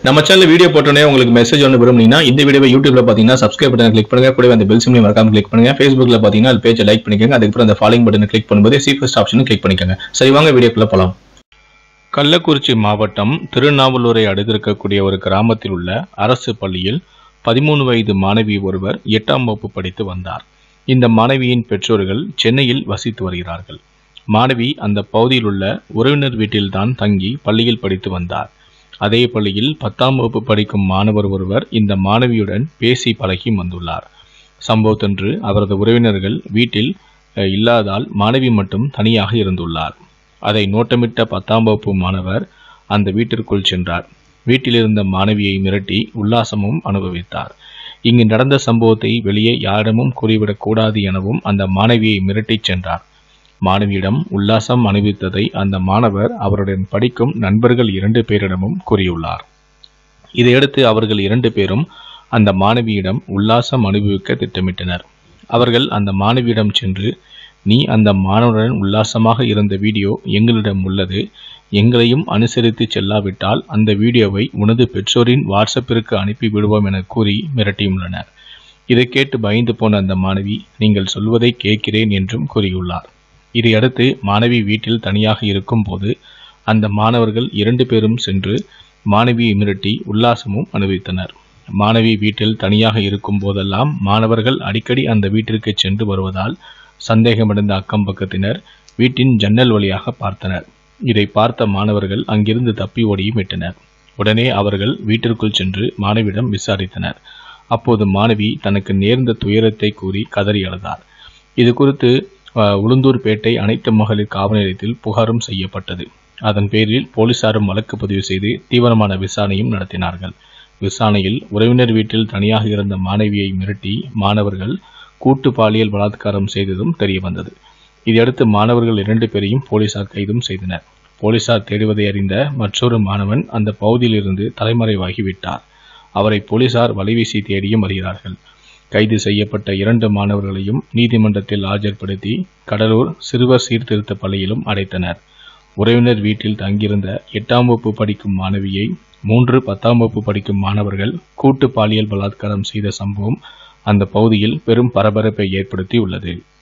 நம்ம channel video போட்டோன்னே உங்களுக்கு மெசேஜ் ஒன்று விரும்புனீங்கன்னா இந்த வீடியோவை யூடியூப்ல பார்த்தீங்கன்னா சப்ஸ்கிரைப் பட்டன் கிளிக் பண்ணுங்க கூடவே அந்த பெல் சிம்லையும் மறக்காம கிளிக் பண்ணுங்க ஃபேஸ்புக்ல பார்த்தீங்கன்னா அது பேஜை லைக் பண்ணிக்கோங்க அதுக்கப்புறம் அந்த ஃபாலோயிங் பட்டனை கிளிக் பண்ணும்போது சி ஃபர்ஸ்ட் ஆப்ஷனும் கிளிக் பண்ணிக்கோங்க சரி வாங்க வீடியோக்குள்ள போலாம் கள்ளக்குறிச்சி மாவட்டம் திருநாவலூரை அடுத்திருக்கக்கூடிய ஒரு கிராமத்தில் உள்ள அரசு பள்ளியில் பதிமூணு வயது மாணவி ஒருவர் எட்டாம் வகுப்பு படித்து வந்தார் இந்த மாணவியின் பெற்றோர்கள் சென்னையில் வசித்து வருகிறார்கள் மாணவி அந்த பகுதியில் உள்ள உறவினர் வீட்டில்தான் தங்கி பள்ளியில் படித்து வந்தார் அதே பள்ளியில் பத்தாம் வகுப்பு படிக்கும் மாணவர் ஒருவர் இந்த மாணவியுடன் பேசி பழகி வந்துள்ளார் சம்பவத்தன்று அவரது உறவினர்கள் வீட்டில் அஹ், இல்லாதால் மாணவி மட்டும் தனியாக இருந்துள்ளார் அதை நோட்டமிட்ட பத்தாம் வகுப்பு மாணவர் அந்த வீட்டிற்குள் சென்றார் வீட்டில் இருந்த மாணவியை மிரட்டி உல்லாசமும் அனுபவித்தார் இங்கு நடந்த சம்பவத்தை வெளியே யாரிடமும் கூறிவிடக் கூடாது எனவும் அந்த மாணவியை மிரட்டிச் சென்றார் மாணவியிடம் உல்லாசம் அனுபவித்ததை அந்த மாணவர் அவருடன் படிக்கும் நண்பர்கள் இரண்டு பேரிடமும் கூறியுள்ளார் இதையடுத்து அவர்கள் இரண்டு பேரும் அந்த மாணவியிடம் உல்லாசம் அனுபவிக்க திட்டமிட்டனர் அவர்கள் அந்த மாணவியிடம் சென்று நீ அந்த மாணவனுடன் உல்லாசமாக இருந்த வீடியோ எங்களிடம் உள்ளது எங்களையும் அனுசரித்து செல்லாவிட்டால் அந்த வீடியோவை உனது பெற்றோரின் வாட்ஸ்அப்பிற்கு அனுப்பி விடுவோம் என கூறி மிரட்டியுள்ளனர் இதை கேட்டு பயந்து போன அந்த மாணவி நீங்கள் சொல்வதை கேட்கிறேன் என்றும் கூறியுள்ளார் இதையடுத்து மாணவி வீட்டில் தனியாக இருக்கும்போது அந்த மாணவர்கள் இரண்டு பேரும் சென்று மாணவியை மிரட்டி உல்லாசமும் அனுபவித்தனர் மாணவி வீட்டில் தனியாக இருக்கும் போதெல்லாம் மாணவர்கள் அடிக்கடி அந்த வீட்டிற்கு சென்று வருவதால் சந்தேகமடைந்த அக்கம் பக்கத்தினர் வீட்டின் ஜன்னல் வழியாக பார்த்தனர் இதை பார்த்த மாணவர்கள் அங்கிருந்து தப்பி ஓடியும் விட்டனர் உடனே அவர்கள் வீட்டிற்குள் சென்று மாணவியிடம் விசாரித்தனர் அப்போது மாணவி தனக்கு நேர்ந்த துயரத்தை கூறி கதறி அழுதார் இது குறித்து அஹ், உளுந்தூர்பேட்டை அனைத்து மகளிர் காவல் நிலையத்தில் புகாரும் செய்யப்பட்டது அதன் பேரில் போலீசாரும் வழக்கு பதிவு செய்து தீவிரமான விசாரணையும் நடத்தினார்கள் விசாரணையில் உறவினர் வீட்டில் தனியாக இருந்த மாணவியை மிரட்டி மாணவர்கள் கூட்டு பாலியல் பலாத்காரம் செய்ததும் தெரியவந்தது இதையடுத்து மாணவர்கள் இரண்டு பேரையும் போலீசார் கைதும் செய்தனர் போலீசார் தேடுவதை அறிந்த மற்றொரு மாணவன் அந்த பகுதியிலிருந்து தலைமறைவாகி விட்டார் அவரை போலீசார் வலைவீசி தேடியும் வருகிறார்கள் கைது செய்யப்பட்ட இரண்டு மாணவர்களையும் நீதிமன்றத்தில் ஆஜர்படுத்தி கடலூர் சிறுவர் சீர்திருத்த பள்ளியிலும் அடைத்தனர் உறவினர் வீட்டில் தங்கியிருந்த எட்டாம் வகுப்பு படிக்கும் மாணவியை மூன்று பத்தாம் வகுப்பு படிக்கும் மாணவர்கள் கூட்டு பாலியல் பலாத்காரம் செய்த சம்பவம் அந்த பகுதியில் பெரும் பரபரப்பை ஏற்படுத்தி உள்ளது